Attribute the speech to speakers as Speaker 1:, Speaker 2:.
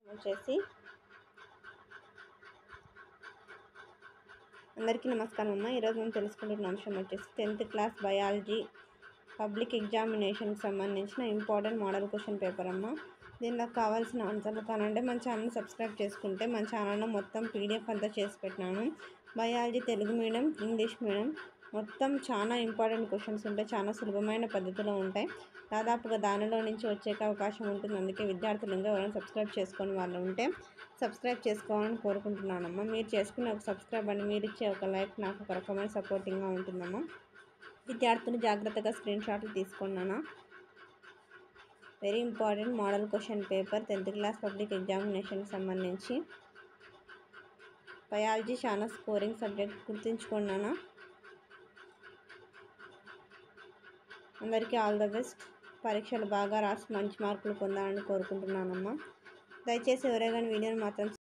Speaker 1: వచ్చేసి అందరికీ నమస్కారం అమ్మ ఈరోజు మనం తెలుసుకుంటున్న అంశం వచ్చేసి టెన్త్ క్లాస్ బయాలజీ పబ్లిక్ ఎగ్జామినేషన్కి సంబంధించిన ఇంపార్టెంట్ మోడల్ క్వశ్చన్ పేపర్ అమ్మ దీనిలో కావాల్సిన ఆన్సర్లు కానంటే మన ఛానల్ సబ్స్క్రైబ్ చేసుకుంటే మన ఛానల్లో మొత్తం పీడిఎఫ్ అంతా చేసి పెట్టినాను biology Telugu medium English medium మొత్తం చాలా ఇంపార్టెంట్ క్వశ్చన్స్ ఉంటాయి చాలా సులభమైన పద్ధతిలో ఉంటాయి దాదాపుగా దానిలో నుంచి వచ్చే అవకాశం ఉంటుంది అందుకే విద్యార్థులు ఇంకా ఎవరైనా సబ్స్క్రైబ్ చేసుకొని వాళ్ళు ఉంటే సబ్స్క్రైబ్ చేసుకోవాలని కోరుకుంటున్నానమ్మా మీరు చేసుకునే ఒక సబ్స్క్రైబ్ అని మీరు ఇచ్చే ఒక లైక్ నాకు ఒక రకమైన సపోర్టింగ్గా ఉంటుందమ్మా విద్యార్థులు జాగ్రత్తగా స్క్రీన్ షాట్లు తీసుకున్నాను very important model question paper tenth class public ఎగ్జామినేషన్కి సంబంధించి బయాలజీ చాలా స్కోరింగ్ సబ్జెక్ట్ గుర్తుంచుకున్నాను అందరికీ ఆల్ ద బెస్ట్ పరీక్షలు బాగా రాసి మంచి మార్కులు పొందాలని కోరుకుంటున్నానమ్మా దయచేసి ఎవరైనా వీడియోని మాత్రం